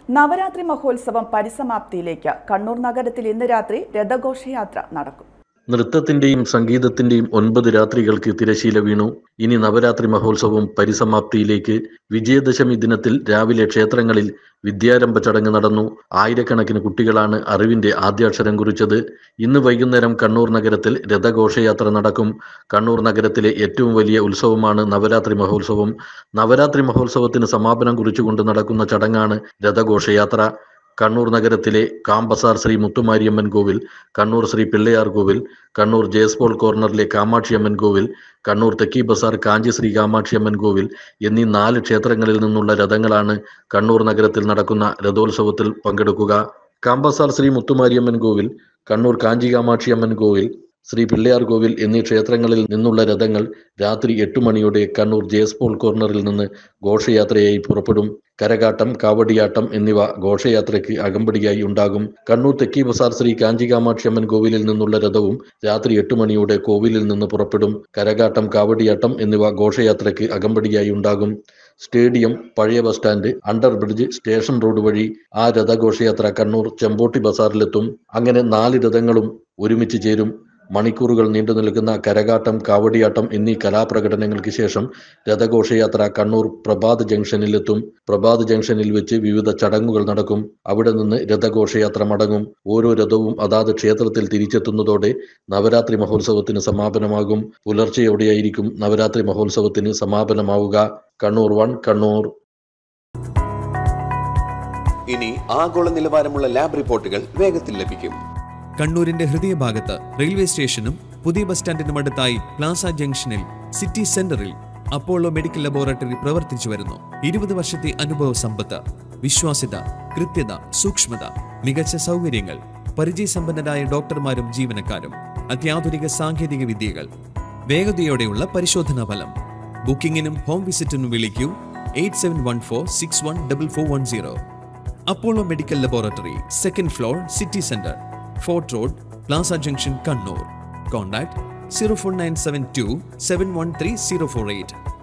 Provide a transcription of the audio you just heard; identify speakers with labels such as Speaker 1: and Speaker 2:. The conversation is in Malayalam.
Speaker 1: നവരാത്രി മഹോത്സവം പരിസമാപ്തിയിലേക്ക് കണ്ണൂർ നഗരത്തിൽ ഇന്ന് രാത്രി രഥഘോഷയാത്ര നടക്കും
Speaker 2: നൃത്തത്തിന്റെയും സംഗീതത്തിന്റെയും ഒൻപത് രാത്രികൾക്ക് തിരശീല വീണു ഇനി നവരാത്രി മഹോത്സവം പരിസമാപ്തിയിലേക്ക് വിജയദശമി ദിനത്തിൽ രാവിലെ ക്ഷേത്രങ്ങളിൽ വിദ്യാരംഭ ചടങ്ങ് നടന്നു ആയിരക്കണക്കിന് കുട്ടികളാണ് അറിവിന്റെ ആദ്യാക്ഷരം കുറിച്ചത് ഇന്ന് വൈകുന്നേരം കണ്ണൂർ നഗരത്തിൽ രഥഘോഷയാത്ര നടക്കും കണ്ണൂർ നഗരത്തിലെ ഏറ്റവും വലിയ ഉത്സവമാണ് നവരാത്രി മഹോത്സവം നവരാത്രി മഹോത്സവത്തിന് സമാപനം കുറിച്ചുകൊണ്ട് നടക്കുന്ന ചടങ്ങാണ് രഥഘോഷയാത്ര കണ്ണൂർ നഗരത്തിലെ കാംബസാർ ശ്രീ മുത്തുമാരിയമ്മൻ കോവിൽ കണ്ണൂർ ശ്രീ പിള്ളയാർ കോവിൽ കണ്ണൂർ ജയസ്പോൾ കോർണറിലെ കാമാക്ഷിയമ്മൻ കോവിൽ കണ്ണൂർ തെക്കി ബസാർ കാഞ്ചി ശ്രീ കാമാക്ഷിയമ്മൻ കോവിൽ എന്നീ നാല് ക്ഷേത്രങ്ങളിൽ നിന്നുള്ള രഥങ്ങളാണ് കണ്ണൂർ നഗരത്തിൽ നടക്കുന്ന രഥോത്സവത്തിൽ പങ്കെടുക്കുക കാംബസാർ ശ്രീ മുത്തുമാരിയമ്മൻ കോവിൽ കണ്ണൂർ കാഞ്ചി കാമാക്ഷിയമ്മൻ കോവിൽ ശ്രീ പിള്ളയാർ കോവിൽ എന്നീ ക്ഷേത്രങ്ങളിൽ നിന്നുള്ള രഥങ്ങൾ രാത്രി എട്ട് മണിയോടെ കണ്ണൂർ ജയസ്പോൾ കോർണറിൽ നിന്ന് ഘോഷയാത്രയായി പുറപ്പെടും കരകാട്ടം കാവടിയാട്ടം എന്നിവ ഘോഷയാത്രയ്ക്ക് അകമ്പടിയായി ഉണ്ടാകും കണ്ണൂർ തെക്കി ബസാർ ശ്രീ കാഞ്ചി കാമാക്ഷിയമ്മൻ കോവിലിൽ നിന്നുള്ള രഥവും രാത്രി എട്ട് മണിയോടെ കോവിലിൽ നിന്ന് പുറപ്പെടും കരകാട്ടം കാവടിയാട്ടം എന്നിവ ഘോഷയാത്രയ്ക്ക് അകമ്പടിയായി ഉണ്ടാകും സ്റ്റേഡിയം പഴയ bus stand under bridge station road വഴി ആ രഥഘോഷയാത്ര കണ്ണൂർ ചെമ്പോട്ടി ബസാറിലെത്തും അങ്ങനെ നാല് രഥങ്ങളും ഒരുമിച്ച് ചേരും മണിക്കൂറുകൾ നീണ്ടു നിൽക്കുന്ന കരകാട്ടം കാവടിയാട്ടം എന്നീ കലാപ്രകടനങ്ങൾക്ക് ശേഷം രഥഘോഷയാത്ര കണ്ണൂർ പ്രഭാത് ജംഗ്ഷനിലെത്തും പ്രഭാത് ജംഗ്ഷനിൽ വെച്ച് വിവിധ ചടങ്ങുകൾ നടക്കും അവിടെ നിന്ന് രഥഘോഷയാത്ര മടങ്ങും ഓരോ രഥവും അതാത് ക്ഷേത്രത്തിൽ തിരിച്ചെത്തുന്നതോടെ നവരാത്രി മഹോത്സവത്തിന് സമാപനമാകും പുലർച്ചെയോടെയായിരിക്കും നവരാത്രി മഹോത്സവത്തിന് സമാപനമാവുക കണ്ണൂർ വൺ കണ്ണൂർ
Speaker 3: ഇനി ആഗോള നിലവാരമുള്ള ലാബ് റിപ്പോർട്ടുകൾ വേഗത്തിൽ ലഭിക്കും
Speaker 4: കണ്ണൂരിന്റെ ഹൃദയഭാഗത്ത് റെയിൽവേ സ്റ്റേഷനും പുതിയ ബസ് സ്റ്റാൻഡിനും അടുത്തായി പ്ലാസ ജംഗ്ഷനിൽ സിറ്റി സെന്ററിൽ അപ്പോളോ മെഡിക്കൽ ലബോറട്ടറി പ്രവർത്തിച്ചു വരുന്നു ഇരുപത് വർഷത്തെ അനുഭവ സമ്പത്ത് വിശ്വാസ്യത കൃത്യത സൂക്ഷ്മത മികച്ച സൗകര്യങ്ങൾ പരിചയസമ്പന്നരായ ഡോക്ടർമാരും ജീവനക്കാരും അത്യാധുനിക സാങ്കേതിക വിദ്യകൾ വേഗതയോടെയുള്ള പരിശോധനാ ഫലം ബുക്കിംഗിനും ഹോം വിസിറ്റിനും വിളിക്കൂ eight seven one four six one double four one zero Apollo medical laboratory second floor city centre fort road plaza junction Kannur contact zero four nine seven two seven one three zero four eight